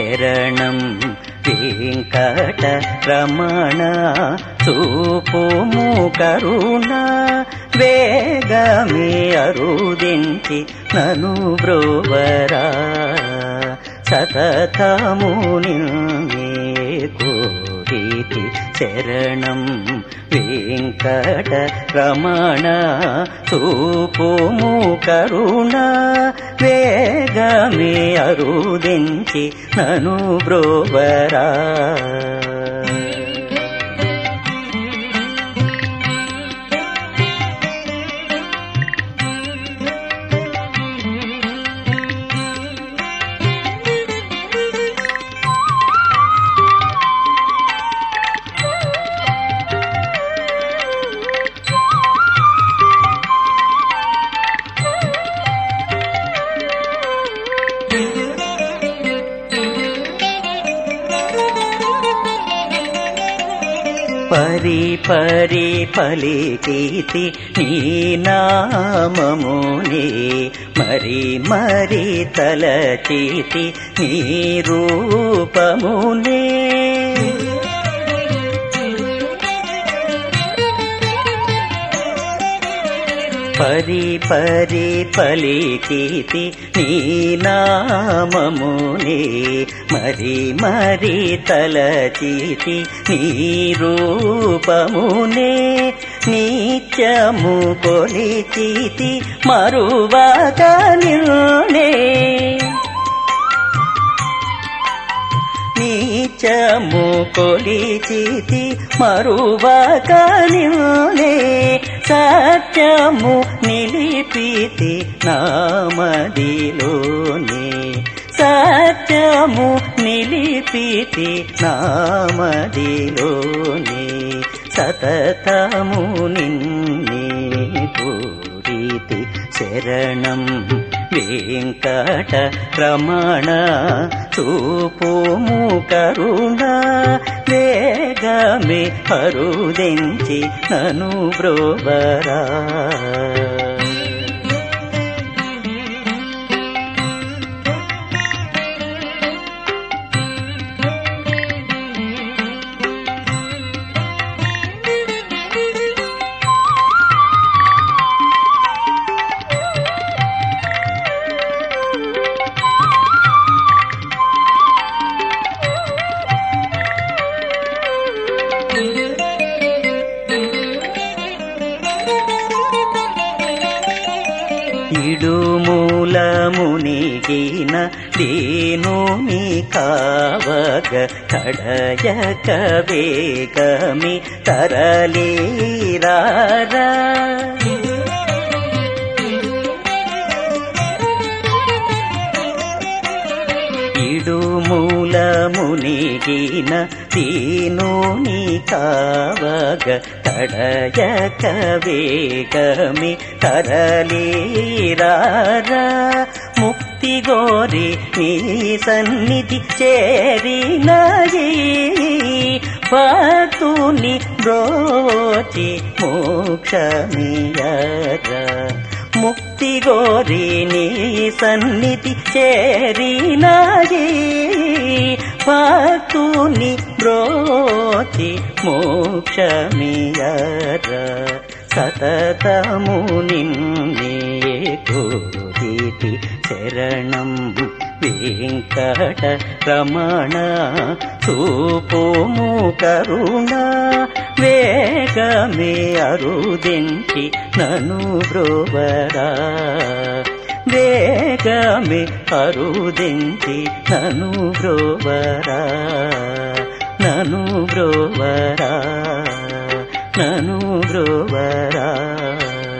శరణం వెంకట రమణ చూపుము కరుణ వేగమే అరుదించి నను బ్రోవరా సతతము నిన్నే కోరితి శరణం వెంకట రమణ చూపుము కరుణ వేగమే అరుదించి నను బ్రోవరా పరి పరి పలికీతి నీ నామమునే మరి మరి తలచీతి నీ రూపమునే పరి పరి పలికీతి నీ నామమునే మరి మరి తలచీతి నీ రూపమునే నిత్యము కొలిచీతి మరువక నిన్నే నీచము కొలిచితి మరువక నిన్నే సత్యము నిలిపితి నామదిలోనే సత్యము నిలిపితి నామదిలోనే సతతము నిన్నే పూరితి శరణం వెంకట రమణ చూపుము కరుణ వేగమే అరుదించి నను బ్రోవరా ఇడుమూలమునిగిన దీనుని కావగ కడయక వేగమి తరలీరారా ఇడుమూలమునిగిన దీనుని కావగ తడయక వేగమి తరలీరారా ముక్తి గోరి నీ సన్నిధి చేరినయి భక్తుని బ్రోచి మోక్షమియరా ముక్తి గోరి నీ సన్నిధి చేరినయి భక్తుని బ్రోచి మోక్షమియరా సతతము నిన్నే కోరితి శరణం వెంకట రమణ చూపుము కరుణ వేగమే అరుదించి నను బ్రోవరా వేగమే అరుదించి నను బ్రోవరా నను బ్రోవరా నను బ్రోవరా